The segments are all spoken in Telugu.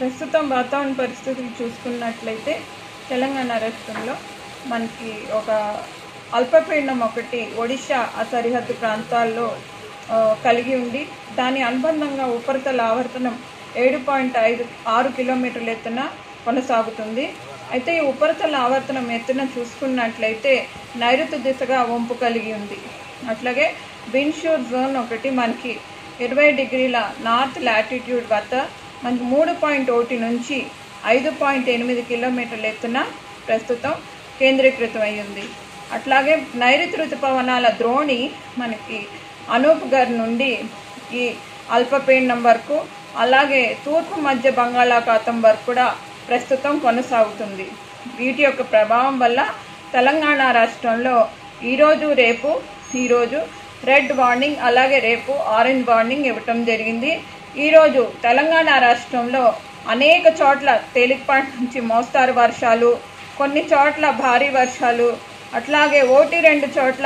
ప్రస్తుతం వాతావరణ పరిస్థితులు చూసుకున్నట్లయితే తెలంగాణ రాష్ట్రంలో మనకి ఒక అల్పపీడనం ఒకటి ఒడిశా ఆ సరిహద్దు ప్రాంతాల్లో ఆ, కలిగి ఉండి దాని అనుబంధంగా ఉపరితల ఆవర్తనం ఏడు పాయింట్ ఐదు ఆరు కిలోమీటర్ల ఎత్తున కొనసాగుతుంది అయితే ఈ ఉపరితల ఆవర్తనం ఎత్తున చూసుకున్నట్లయితే నైరుతి దిశగా వంపు కలిగి ఉంది అట్లాగే విన్షూర్ జోన్ ఒకటి మనకి ఇరవై డిగ్రీల నార్త్ లాటిట్యూడ్ వద్ద మనకి మూడు పాయింట్ ఒకటి నుంచి ఐదు పాయింట్ ఎనిమిది కిలోమీటర్ల ఎత్తున ప్రస్తుతం కేంద్రీకృతం అయి ఉంది అట్లాగే నైరుతి ఋతుపవనాల ద్రోణి మనకి అనూప్ గర్ నుండి ఈ అల్పపీడనం వరకు అలాగే తూర్పు మధ్య బంగాళాఖాతం వరకు కూడా ప్రస్తుతం కొనసాగుతుంది వీటి యొక్క ప్రభావం వల్ల తెలంగాణ రాష్ట్రంలో ఈరోజు రేపు ఈరోజు రెడ్ వార్నింగ్ అలాగే రేపు ఆరెంజ్ వార్నింగ్ ఇవ్వటం జరిగింది ఈరోజు తెలంగాణ రాష్ట్రంలో అనేక చోట్ల తేలికపాటి నుంచి మోస్తారు వర్షాలు కొన్ని చోట్ల భారీ వర్షాలు అట్లాగే ఓటి రెండు చోట్ల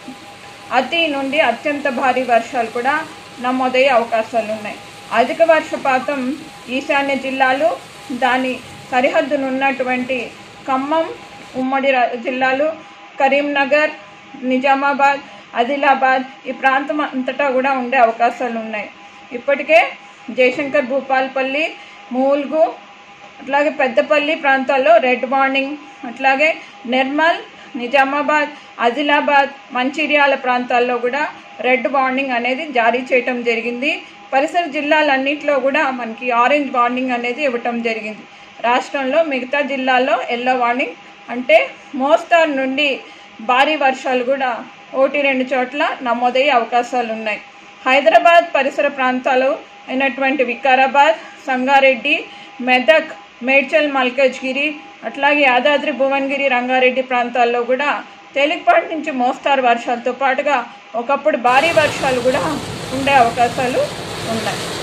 అతి నుండి అత్యంత భారీ వర్షాలు కూడా నమోదయ్యే అవకాశాలు ఉన్నాయి అధిక వర్షపాతం ఈశాన్య జిల్లాలు దాని సరిహద్దునున్నటువంటి ఖమ్మం ఉమ్మడి రా- జిల్లాలు కరీంనగర్ నిజామాబాద్ ఆదిలాబాద్ ఈ ప్రాంతం అంతటా కూడా ఉండే అవకాశాలు ఉన్నాయి ఇప్పటికే జయశంకర్ భూపాల్పల్లి మూల్గు అట్లాగే పెద్దపల్లి ప్రాంతాల్లో రెడ్ వార్నింగ్ అట్లాగే నిర్మల్ నిజామాబాద్ ఆదిలాబాద్ మంచిర్యాల ప్రాంతాల్లో కూడా రెడ్ వార్నింగ్ అనేది జారీ చేయటం జరిగింది పరిసర జిల్లాలన్నింటిలో కూడా మనకి ఆరెంజ్ వార్నింగ్ అనేది ఇవ్వటం జరిగింది రాష్ట్రంలో మిగతా జిల్లాల్లో ఎల్లో వార్నింగ్ అంటే మోస్తారు నుండి భారీ వర్షాలు కూడా ఒకటి రెండు చోట్ల నమోదయ్యే అవకాశాలు ఉన్నాయి హైదరాబాద్ పరిసర ప్రాంతాలు అయినటువంటి వికారాబాద్ సంగారెడ్డి మెదక్ మేడ్చల్ మల్కజ్గిరి అట్లాగే యాదాద్రి భువనగిరి రంగారెడ్డి ప్రాంతాల్లో కూడా తేలికపాటి నుంచి మోస్తారు వర్షాలతో పాటుగా ఒకప్పుడు భారీ వర్షాలు కూడా ఉండే అవకాశాలు ఉన్నాయి